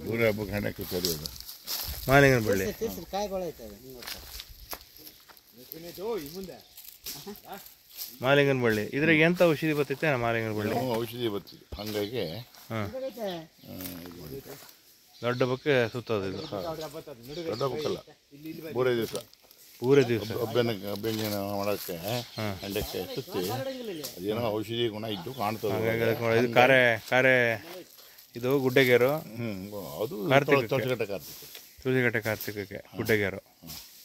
ಊರ ಹಬ್ಬಕ್ಕೆ ಹಣಕ್ಕೆ ಕರೆಯೋದು ಮಾಲಿಂಗನ ಬಳ್ಳಿ ತಿರ್ಸಿ ಕಾಯಿಗಳು ಐತವೆ ನೀವು ಮಾಲಿಂಗನ ಬಳ್ಳಿ ಇದ್ರಾಗ ಎಂತ ಔಷಧಿ ಬರ್ತೈತೆ ಮಾಲಿಂಗನ ಬಳ್ಳಿ ನಾವು ಔಷಧಿ ಬರ್ತಿದ್ವಿ ಹಾಗಾಗಿ ಹಾಂ ಐತೆ ಆ, ಇದು ಮಾಡಿದ್ವಿ. ದೊಡ್ಡ ಬಕ್ಕೆ ಸುತ್ತೋದು ಇದು ದೊಡ್ಡ ಹಬ್ಬಕ್ಕಲ್ಲ ಮೂರೇ ದಿವಸ ಪೂರ ದಿವಸ ಒಬ್ಬನ ಬೆಂಗಿನ ಮಾಡೋಕ್ಕೆ ಹಂಡಕ್ಕೆ ಸುತ್ತಿ ಅದೇನೋ ಔಷಧಿ ಗುಣ ಇದ್ದು ಕಾಣ್ತದೆ ಹಾಗಾಗಿ ಅದಕ್ಕೆ ನೋಡಿ, ಇದು ಕಾರೆ ಕಾರೆ ಇದು ಗುಡ್ಡೆಗೇರು ಹ್ಞೂ ಅದು ಕಾರ್ತಿಕಕ್ಕೆ. ತೊಳಗಟ್ಟೆ ಕಾರ್ತಿಕ ತುಳಸಿಗಟ್ಟೆ ಕಾರ್ತಿಕಕ್ಕೆ ಗುಡ್ಡೆಗೇರು